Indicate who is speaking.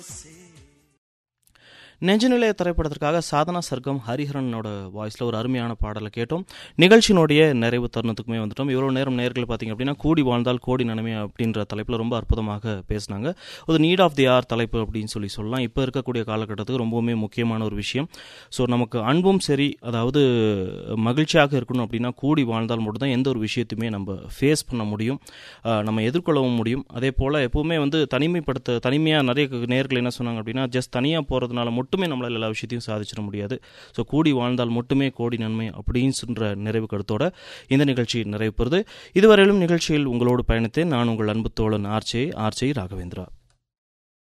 Speaker 1: நெஞ்சநிலைய திரைப்படத்திற்காக சாதனா சர்க்கம் ஹரிஹரனோட வாய்ஸில் ஒரு அருமையான பாடலை கேட்டோம் நிகழ்ச்சியினுடைய நிறைவு தருணத்துக்குமே வந்துட்டோம் இவ்வளோ நேரம் நேர்கள் பார்த்தீங்க அப்படின்னா கூடி வாழ்ந்தால் கோடி நன்மை அப்படின்ற தலைப்பில் ரொம்ப அற்புதமாக பேசினாங்க ஒரு நீட் ஆஃப் தி ஆர் தலைப்பு அப்படின்னு சொல்லி சொல்லலாம் இப்போ இருக்கக்கூடிய காலகட்டத்துக்கு ரொம்பவுமே முக்கியமான ஒரு விஷயம் ஸோ நமக்கு அன்பும் சரி அதாவது மகிழ்ச்சியாக இருக்கணும் அப்படின்னா கூடி வாழ்ந்தால் மட்டும்தான் எந்த ஒரு விஷயத்தையுமே நம்ம ஃபேஸ் பண்ண முடியும் அஹ் நம்ம எதிர்கொள்ளவும் முடியும் அதே போல் எப்போவுமே வந்து தனிமைப்படுத்த தனிமையாக நிறைய நேர்கள் என்ன சொன்னாங்க அப்படின்னா ஜஸ்ட் தனியாக போகிறதுனால மட்டுமே நம்மளால் எல்லா விஷயத்தையும் சாதிச்சிட முடியாது ஸோ கூடி வாழ்ந்தால் மட்டுமே கோடி நன்மை அப்படின்னு சொல்கிற நிறைவு கருத்தோட இந்த நிகழ்ச்சி நிறைவு பெறுது இதுவரையிலும் நிகழ்ச்சியில் உங்களோடு பயணித்தேன் நான் உங்கள் அன்பு தோழன் ஆர்ச்சே ஆர்ச்சே ராகவேந்திரா